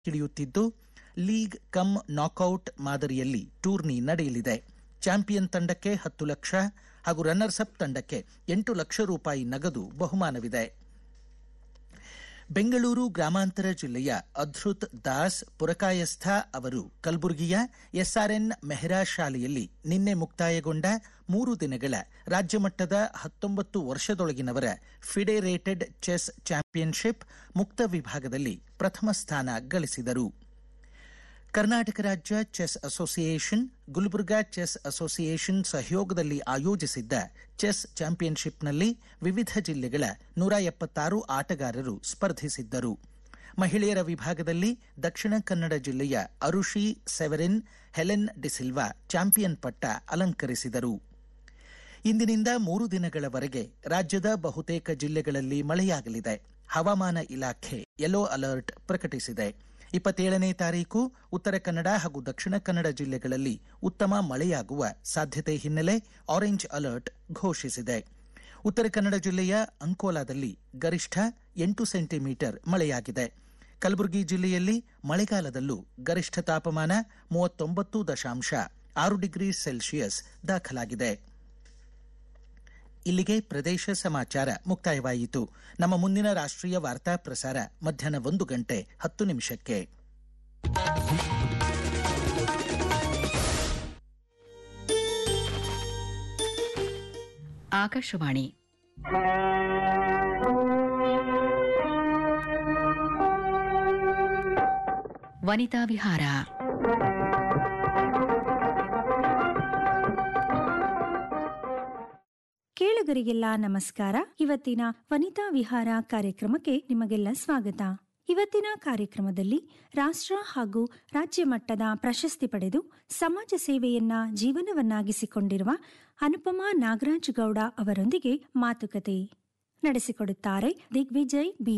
ಹಿಡಿಯುತ್ತಿದ್ದು league cum knockout ಮಾದರಿಯಲ್ಲಿ tourney ನಡೆಯಲಿದೆ champion ತಂಡಕ್ಕೆ ಹತ್ತು ಲಕ್ಷ ಹಾಗೂ ರನ್ನರ್ಸ್ ಅಪ್ ತಂಡಕ್ಕೆ ಎಂಟು ಲಕ್ಷ ರೂಪಾಯಿ ನಗದು ಬಹುಮಾನವಿದೆ ಬೆಂಗಳೂರು ಗ್ರಾಮಾಂತರ ಜಿಲ್ಲೆಯ ಅಧೃತ್ ದಾಸ್ ಪುರಕಾಯಸ್ಥ ಅವರು ಕಲಬುರಗಿಯ ಎಸ್ಆರ್ಎನ್ ಮೆಹ್ರಾ ಶಾಲೆಯಲ್ಲಿ ನಿನ್ನೆ ಮುಕ್ತಾಯಗೊಂಡ ಮೂರು ದಿನಗಳ ರಾಜ್ಯಮಟ್ಟದ ಹತ್ತೊಂಬತ್ತು ವರ್ಷದೊಳಗಿನವರ ಫಿಡೆರೇಟೆಡ್ ಚೆಸ್ ಚಾಂಪಿಯನ್ಶಿಪ್ ಮುಕ್ತ ವಿಭಾಗದಲ್ಲಿ ಪ್ರಥಮ ಸ್ಥಾನ ಗಳಿಸಿದರು ಕರ್ನಾಟಕ ರಾಜ್ಯ chess association Gulbarga chess association ಸಹಯೋಗದಲ್ಲಿ ಆಯೋಜಿಸಿದ್ದ ಚೆಸ್ ಚಾಂಪಿಯನ್ಶಿಪ್ನಲ್ಲಿ ವಿವಿಧ ಜಿಲ್ಲೆಗಳ ನೂರ ಎಪ್ಪತ್ತಾರು ಆಟಗಾರರು ಸ್ಪರ್ಧಿಸಿದ್ದರು ಮಹಿಳೆಯರ ವಿಭಾಗದಲ್ಲಿ ದಕ್ಷಿಣ ಕನ್ನಡ ಜಿಲ್ಲೆಯ Arushi Severin Helen D'Silva champion ಪಟ್ಟ ಅಲಂಕರಿಸಿದರು ಇಂದಿನಿಂದ ಮೂರು ದಿನಗಳವರೆಗೆ ರಾಜ್ಯದ ಬಹುತೇಕ ಜಿಲ್ಲೆಗಳಲ್ಲಿ ಮಳೆಯಾಗಲಿದೆ ಹವಾಮಾನ ಇಲಾಖೆ ಯೆಲ್ಲೋ ಅಲರ್ಟ್ ಪ್ರಕಟಿಸಿದೆ ಇಪ್ಪತ್ತೇಳನೇ ತಾರೀಕು ಉತ್ತರ ಕನ್ನಡ ಹಾಗೂ ದಕ್ಷಿಣ ಕನ್ನಡ ಜಿಲ್ಲೆಗಳಲ್ಲಿ ಉತ್ತಮ ಮಳೆಯಾಗುವ ಸಾಧ್ಯತೆ ಹಿನ್ನೆಲೆ ಆರೆಂಜ್ ಅಲರ್ಟ್ ಘೋಷಿಸಿದೆ ಉತ್ತರ ಕನ್ನಡ ಜಿಲ್ಲೆಯ ಅಂಕೋಲಾದಲ್ಲಿ ಗರಿಷ್ಠ ಎಂಟು ಸೆಂಟಿಮೀಟರ್ ಮಳೆಯಾಗಿದೆ ಕಲಬುರಗಿ ಜಿಲ್ಲೆಯಲ್ಲಿ ಮಳೆಗಾಲದಲ್ಲೂ ಗರಿಷ್ಠ ತಾಪಮಾನ ಮೂವತ್ತೊಂಬತ್ತು ದಶಾಂಶ ಆರು ಡಿಗ್ರಿ ಸೆಲ್ಸಿಯಸ್ ದಾಖಲಾಗಿದೆ ಇಲ್ಲಿಗೆ ಪ್ರದೇಶ ಸಮಾಚಾರ ಮುಕ್ತಾಯವಾಯಿತು ನಮ್ಮ ಮುಂದಿನ ರಾಷ್ಟ್ರೀಯ ವಾರ್ತಾ ಪ್ರಸಾರ ಮಧ್ಯಾಹ್ನ ಒಂದು ಗಂಟೆ ಹತ್ತು ನಿಮಿಷಕ್ಕೆ ಆಕಾಶವಾಣಿ ವನಿತಾ ವಿಹಾರ ಕೇಳುಗರಿಗೆಲ್ಲ ನಮಸ್ಕಾರ ಇವತ್ತಿನ ವನಿತಾ ವಿಹಾರ ಕಾರ್ಯಕ್ರಮಕ್ಕೆ ನಿಮಗೆಲ್ಲ ಸ್ವಾಗತ ಇವತ್ತಿನ ಕಾರ್ಯಕ್ರಮದಲ್ಲಿ ರಾಷ್ಟ್ರ ಹಾಗೂ ರಾಜ್ಯ ಮಟ್ಟದ ಪ್ರಶಸ್ತಿ ಪಡೆದು ಸಮಾಜ ಸೇವೆಯನ್ನ ಜೀವನವನ್ನಾಗಿಸಿಕೊಂಡಿರುವ ಅನುಪಮಾ ನಾಗರಾಜ್ ಗೌಡ ಅವರೊಂದಿಗೆ ಮಾತುಕತೆ ನಡೆಸಿಕೊಡುತ್ತಾರೆ ದಿಗ್ವಿಜಯ್ ಬಿ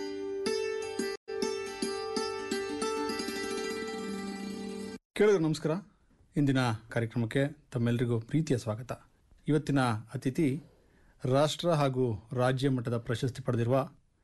ಕೇಳಿದ್ರೆ ನಮಸ್ಕಾರ ಇಂದಿನ ಕಾರ್ಯಕ್ರಮಕ್ಕೆ ತಮ್ಮೆಲ್ಲರಿಗೂ ಪ್ರೀತಿಯ ಸ್ವಾಗತ ಇವತ್ತಿನ ಅತಿಥಿ ರಾಷ್ಟ್ರ ಹಾಗೂ ರಾಜ್ಯ ಮಟ್ಟದ ಪ್ರಶಸ್ತಿ ಪಡೆದಿರುವ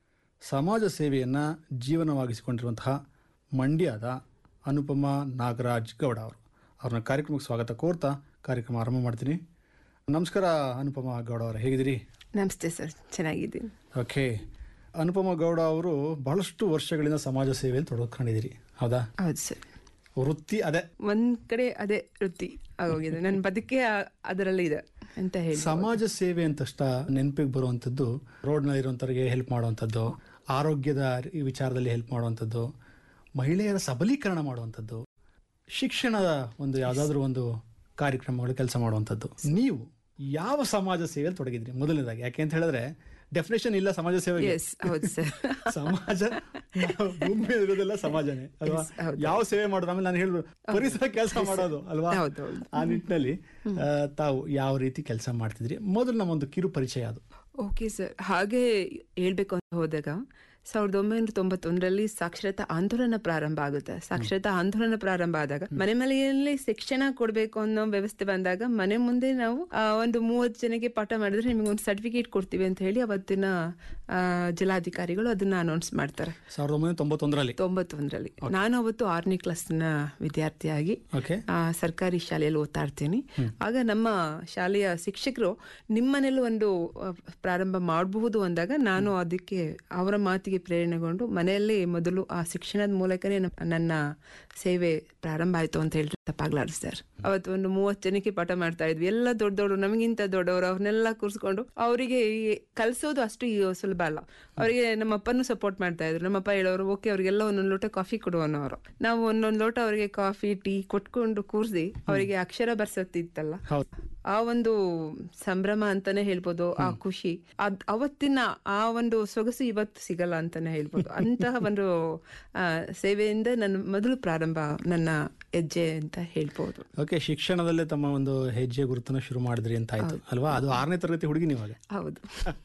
ಸಮಾಜ ಸೇವೆಯನ್ನು ಜೀವನವಾಗಿಸಿಕೊಂಡಿರುವಂತಹ ಮಂಡ್ಯದ ಅನುಪಮಾ ನಾಗರಾಜ್ ಗೌಡ ಅವರು ಅವ್ರನ್ನ ಕಾರ್ಯಕ್ರಮಕ್ಕೆ ಸ್ವಾಗತ ಕೋರ್ತಾ ಕಾರ್ಯಕ್ರಮ ಆರಂಭ ಮಾಡ್ತೀನಿ ನಮಸ್ಕಾರ ಅನುಪಮಾ ಗೌಡ ಅವರು ಹೇಗಿದ್ದೀರಿ ನಮಸ್ತೆ ಸರ್ ಚೆನ್ನಾಗಿದ್ದೀನಿ ಓಕೆ ಅನುಪಮಾ ಗೌಡ ಅವರು ಬಹಳಷ್ಟು ವರ್ಷಗಳಿಂದ ಸಮಾಜ ಸೇವೆಯಲ್ಲಿ ತೊಡಗಿಕೊಂಡಿದ್ದೀರಿ ಹೌದಾ ಹೌದು ಸರ್ ವೃತ್ತಿ ಅದೇ ಒಂದ್ ಕಡೆ ಅದೇ ವೃತ್ತಿ ಆಗೋಗಿದೆ ನನ್ನ ಬದುಕೆ ಆ- ಅದರಲ್ಲಿ ಇದೆ ಅಂತ ಹೇಳಿ ಸಮಾಜ ಸೇವೆ ಅಂತಷ್ಟ ನೆನಪಿಗೆ ಬರುವಂಥದ್ದು ರೋಡ್ನಲ್ಲಿ ಇರುವಂಥವ್ರಿಗೆ ಹೆಲ್ಪ್ ಮಾಡುವಂಥದ್ದು ಆರೋಗ್ಯದ ಈ ವಿಚಾರದಲ್ಲಿ ಹೆಲ್ಪ್ ಮಾಡುವಂಥದ್ದು ಮಹಿಳೆಯರ ಸಬಲೀಕರಣ ಮಾಡುವಂಥದ್ದು ಶಿಕ್ಷಣದ ಒಂದು ಯಾವುದಾದ್ರೂ ಒಂದು ಕಾರ್ಯಕ್ರಮಗಳು ಕೆಲಸ ಮಾಡುವಂಥದ್ದು ನೀವು ಯಾವ ಸಮಾಜ ಸೇವೆಯಲ್ಲಿ ತೊಡಗಿದ್ರಿ ಮೊದಲನೇದಾಗಿ ಯಾಕೆ ಅಂತ ಹೇಳಿದ್ರೆ ಡೆಫಿನೇಷನ್ ಇಲ್ಲ ಸಮಾಜ ಸೇವೆಗೆ ಎಸ್ ಹೌದು ಸರ್ ಸಮಾಜ ನಾವು ಭೂಮಿ ಮೇಲೆ ಇರೋದೆಲ್ಲ ಸಮಾಜನೇ ಅಲ್ವಾ Yes, ಹೌದು. ಯಾವ ಸೇವೆ ಮಾಡೋದು ಆಮೇಲೆ ನಾನು ಹೇಳಿದ್ರು ಪರಿಸರ ಕೆಲಸ ಮಾಡೋದು ಅಲ್ವಾ ಹೌದು, ಹೌದು. ಆ ನಿಟ್ಟಿನಲ್ಲಿ ಆ, ತಾವು ಯಾವ ರೀತಿ ಕೆಲಸ ಮಾಡ್ತಿದ್ರಿ ಮೊದಲು ನಮ್ಮೊಂದು ಕಿರು ಪರಿಚಯ ಅದು ಓಕೆ ಸರ್ ಹಾಗೆ ಹೇಳ್ಬೇಕು ಅಂತ ಹೋದಾಗ ಸಾವಿರದ ಒಂಬೈನೂರ ತೊಂಬತ್ತೊಂದರಲ್ಲಿ ಸಾಕ್ಷರತಾ ಆಂದೋಲನ ಪ್ರಾರಂಭ ಆಗುತ್ತೆ ಸಾಕ್ಷರತಾ ಆಂದೋಲನ ಪ್ರಾರಂಭ ಆದಾಗ ಮನೆ ಮನೆಯಲ್ಲಿ ಶಿಕ್ಷಣ ಕೊಡಬೇಕು ಅನ್ನೋ ವ್ಯವಸ್ಥೆ ಬಂದಾಗ ಮನೆ ಮುಂದೆ ನಾವು ಆ, ಒಂದು ಮೂವತ್ತು ಜನಕ್ಕೆ ಪಾಠ ಮಾಡಿದ್ರೆ ನಿಮಗೆ ಒಂದು ಸರ್ಟಿಫಿಕೇಟ್ ಕೊಡ್ತೀವಿ ಅಂತ ಹೇಳಿ ಅವತ್ತಿನ ಆ, ಜಿಲ್ಲಾಧಿಕಾರಿಗಳು ಅದನ್ನ ಅನೌನ್ಸ್ ಮಾಡ್ತಾರೆ ಸಾವಿರದ ಒಂಬೈನೂರ ತೊಂಬತ್ತೊಂದರಲ್ಲಿ ತೊಂಬತ್ತೊಂದರಲ್ಲಿ ನಾನು ಅವತ್ತು ಆರನೇ ಕ್ಲಾಸ್ನ ವಿದ್ಯಾರ್ಥಿಯಾಗಿ ಓಕೆ ಆ, ಸರ್ಕಾರಿ ಶಾಲೆಯಲ್ಲಿ ಓದ್ತಾ ಇರ್ತೀನಿ ಆಗ ನಮ್ಮ ಶಾಲೆಯ ಶಿಕ್ಷಕರು ನಿಮ್ಮನೇಲೂ ಒಂದು ಆ, ಪ್ರಾರಂಭ ಮಾಡಬಹುದು ಅಂದಾಗ ನಾನು ಅದಕ್ಕೆ ಅವರ ಮಾತಿಗೆ ಪ್ರೇರಣೆಗೊಂಡು ಮನೆಯಲ್ಲಿ ಮೊದಲು ಆ ಶಿಕ್ಷಣದ ಮೂಲಕನೇ ನ- ನನ್ನ ಸೇವೆ ಪ್ರಾರಂಭ ಆಯ್ತು ಅಂತ ಹೇಳಿದ್ರೆ ತಪ್ಪಾಗ್ಲಾರ್ದು ಸರ್ ಅವತ್ತು ಒಂದು ಮೂವತ್ತು ಜನಕ್ಕೆ ಪಾಠ ಮಾಡ್ತಾ ಇದ್ವಿ ಎಲ್ಲ ದೊಡ್ಡ ದೊಡ್ಡ ನಮಗಿಂತ ದೊಡ್ಡವರು ಅವ್ರನ್ನೆಲ್ಲ ಕೂರಿಸ್ಕೊಂಡು ಅವರಿಗೆ ಕಲಿಸೋದು ಅಷ್ಟು ಈ ಸುಲಭ ಅಲ್ಲ ಅವರಿಗೆ ನಮ್ಮ ಅಪ್ಪನೂ ಸಪೋರ್ಟ್ ಮಾಡ್ತಾ ಇದ್ರು ನಮ್ಮಪ್ಪ ಹೇಳೋರು ಓಕೆ ಅವ್ರಿಗೆಲ್ಲ ಒಂದೊಂದು ಲೋಟ ಕಾಫಿ ಕೊಡು ಅನ್ನೋರು ನಾವು ಒಂದೊಂದು ಲೋಟ ಅವರಿಗೆ ಕಾಫಿ ಟೀ ಕೊಟ್ಕೊಂಡು ಕೂರಿಸಿ ಅವರಿಗೆ ಅಕ್ಷರ ಬರ್ಸತ್ತಿತ್ತಲ್ಲ ಹೌದು ಆ ಒಂದು ಸಂಭ್ರಮ ಅಂತಾನೆ ಹೇಳ್ಬೋದು ಆ ಖುಷಿ ಅದ್ ಅವತ್ತಿನ ಆ ಒಂದು ಸೊಗಸು ಇವತ್ತು ಸಿಗಲ್ಲ ಅಂತಾನೆ ಹೇಳ್ಬೋದು ಅಂತಹ ಒಂದು ಆ, ಸೇವೆಯಿಂದ ನನ್ನ ಮೊದಲು ಪ್ರಾರಂಭ ನನ್ನ ಹೆಜ್ಜೆ ಅಂತ ಹೇಳ್ಬೋದು ಓಕೆ ಶಿಕ್ಷಣದಲ್ಲೇ ತಮ್ಮ ಒಂದು ಹೆಜ್ಜೆ ಗುರುತನ್ನ ಶುರು ಮಾಡಿದ್ರಿ ಅಂತ ಆಯ್ತು ಅಲ್ವಾ ಅದು ಆರನೇ ತರಗತಿ ಹುಡುಗಿ ನೀವಾಗ ಹೌದು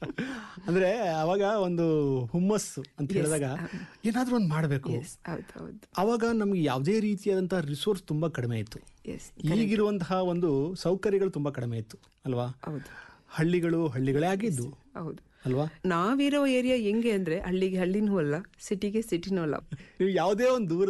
ಅಂದ್ರೆ ಅವಾಗ ಒಂದು ಹುಮ್ಮಸ್ಸು ಅಂತ ಹೇಳಿದಾಗ ಏನಾದ್ರೂ ಒಂದು ಮಾಡಬೇಕು ಎಸ್ ಹೌದು ಹೌದು ಅವಾಗ ನಮ್ಗೆ ಯಾವುದೇ ರೀತಿಯಾದಂತಹ ರಿಸೋರ್ಸ್ ತುಂಬಾ ಕಡಿಮೆ ಇತ್ತು ಎಸ್ ಈಗಿರುವಂತಹ ಒಂದು ಸೌಕರ್ಯಗಳು ತುಂಬಾ ಕಡಿಮೆ ಇತ್ತು ಅಲ್ವಾ ಹೌದು ಹಳ್ಳಿಗಳು ಹಳ್ಳಿಗಳೇ ಆಗಿದ್ದು ಹೌದು ಅಲ್ವಾ ನಾವಿರೋ ಏರಿಯಾ ಹೆಂಗೆ ಅಂದ್ರೆ ಹಳ್ಳಿಗೆ ಹಳ್ಳಿನೂ ಅಲ್ಲ ಸಿಟಿಗೆ ಸಿಟಿನೂ ಅಲ್ಲ ನೀವು ಯಾವುದೇ ಒಂದು ದೂರ